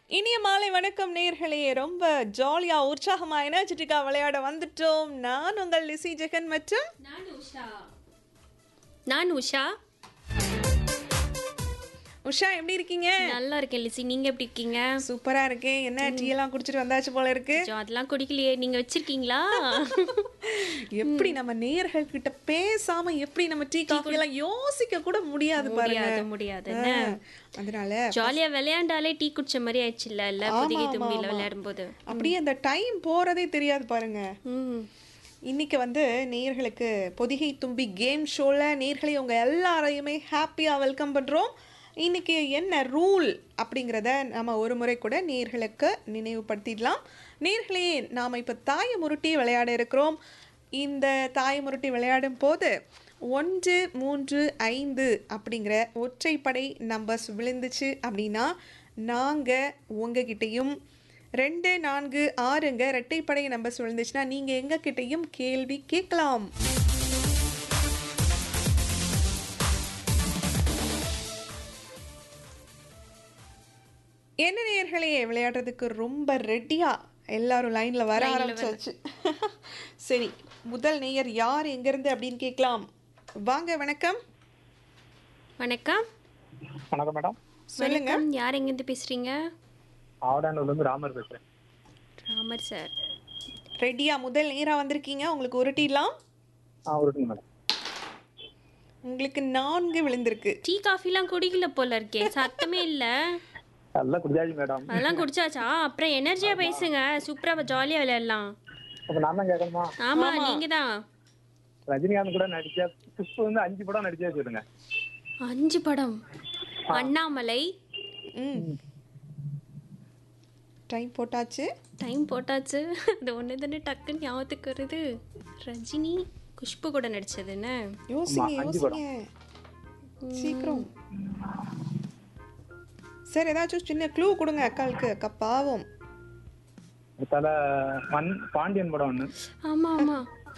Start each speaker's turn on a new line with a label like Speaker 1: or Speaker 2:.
Speaker 1: இனிய மாலை வணக்கம் நேர்களே ரொம்ப ஜாலியா உற்சாகமா எனர்ஜெட்டிக்கா விளையாட வந்துட்டோம் நான் உங்கள் லிசி ஜெகன் மற்றும்
Speaker 2: நான் உஷா நான் உஷா
Speaker 1: உஷா எப்படி இருக்கீங்க
Speaker 2: நல்லா இருக்கேன் லிசி நீங்க எப்படி இருக்கீங்க
Speaker 1: சூப்பரா இருக்கேன் என்ன டீ எல்லாம் குடிச்சிட்டு வந்தாச்சு போல இருக்கு
Speaker 2: கொஞ்சம் அதெல்லாம் குடிக்கலையே நீங்க வச்சிருக்கீங்களா
Speaker 1: எப்படி நம்ம நேர்கள் கிட்ட பேசாம எப்படி நம்ம டீ காஃபி எல்லாம் யோசிக்க கூட முடியாது பாருங்க
Speaker 2: முடியாது முடியாது
Speaker 1: ஆ, அதனால
Speaker 2: ஜாலியா விளையாண்டாலே டீ குடிச்ச மாதிரி ஆயிடுச்சு இல்ல இல்ல புதிகை
Speaker 1: ஆமா,
Speaker 2: தும்பியில
Speaker 1: ஆமா.
Speaker 2: விளையாடும் போது
Speaker 1: அப்படியே அந்த டைம் போறதே தெரியாது பாருங்க
Speaker 2: ம்
Speaker 1: இன்னைக்கு வந்து நேர்களுக்கு பொதிகை தும்பி கேம் ஷோவில் நேர்களை உங்க எல்லாரையுமே ஹாப்பியாக வெல்கம் பண்ணுறோம் இன்னைக்கு என்ன ரூல் அப்படிங்கிறத நம்ம ஒரு முறை கூட நேர்களுக்கு நினைவுபடுத்திடலாம் நேர்களே நாம் இப்போ தாய முருட்டி விளையாட இருக்கிறோம் இந்த தாய முருட்டி விளையாடும் போது ஒன்று மூன்று ஐந்து அப்படிங்கிற ஒற்றைப்படை நம்பர்ஸ் விழுந்துச்சு அப்படின்னா நாங்கள் உங்ககிட்டயும் ரெண்டு நான்கு ஆறுங்க ரெட்டைப்படை நம்பர்ஸ் விழுந்துச்சுன்னா நீங்கள் எங்ககிட்டயும் கேள்வி கேட்கலாம் என்ன நேயர்களே விளையாடுறதுக்கு ரொம்ப ரெடியா எல்லாரும் லைன்ல வர ஆரம்பிச்சாச்சு சரி முதல் நேயர் யார் எங்கிருந்து அப்படின்னு கேட்கலாம் வாங்க வணக்கம்
Speaker 2: வணக்கம்
Speaker 3: வணக்கம் மேடம்
Speaker 1: சொல்லுங்க
Speaker 2: வணக்கம் யார் எங்கிருந்து பேசுறீங்க
Speaker 3: ஆவடானூர்ல இருந்து ராமர் பேசுறேன்
Speaker 2: ராமர் சார்
Speaker 1: ரெடியா முதல் நேரா வந்திருக்கீங்க உங்களுக்கு உருட்டிடலாம்
Speaker 3: ஆ உருட்டுங்க மேடம்
Speaker 1: உங்களுக்கு நான்கு விழுந்திருக்கு
Speaker 2: டீ காஃபிலாம் குடிக்கல போல இருக்கே சத்தமே இல்ல
Speaker 3: நல்லா குடிச்சாச்சு மேடம்
Speaker 2: அதெல்லாம் குடிச்சாச்சா அப்புறம் எனர்ஜியா பேசுங்க சூப்பரா ஜாலியா விளையாடலாம்
Speaker 3: அப்ப நான் தான் கேட்கணுமா
Speaker 2: ஆமா நீங்க தான்
Speaker 3: ரஜினிகாந்த் கூட நடிச்சா புஷ்பு வந்து அஞ்சு படம் நடிச்சா வச்சுருங்க
Speaker 2: அஞ்சு படம் அண்ணாமலை
Speaker 1: ம் டைம் போட்டாச்சு
Speaker 2: டைம் போட்டாச்சு அது ஒன்று தானே டக்குன்னு ஞாபகத்துக்கு வருது ரஜினி குஷ்பு கூட நடிச்சது என்ன
Speaker 1: யோசிங்க
Speaker 3: ஆமா, அஞ்சு
Speaker 1: யோசிங்க சீக்கிரம் சார் ஏதாச்சும் சின்ன க்ளூ கொடுங்க அக்காளுக்கு அக்கா பாவம்
Speaker 3: தல மண் பாண்டியன் படம் ஒண்ணு
Speaker 2: ஆமா ஆமா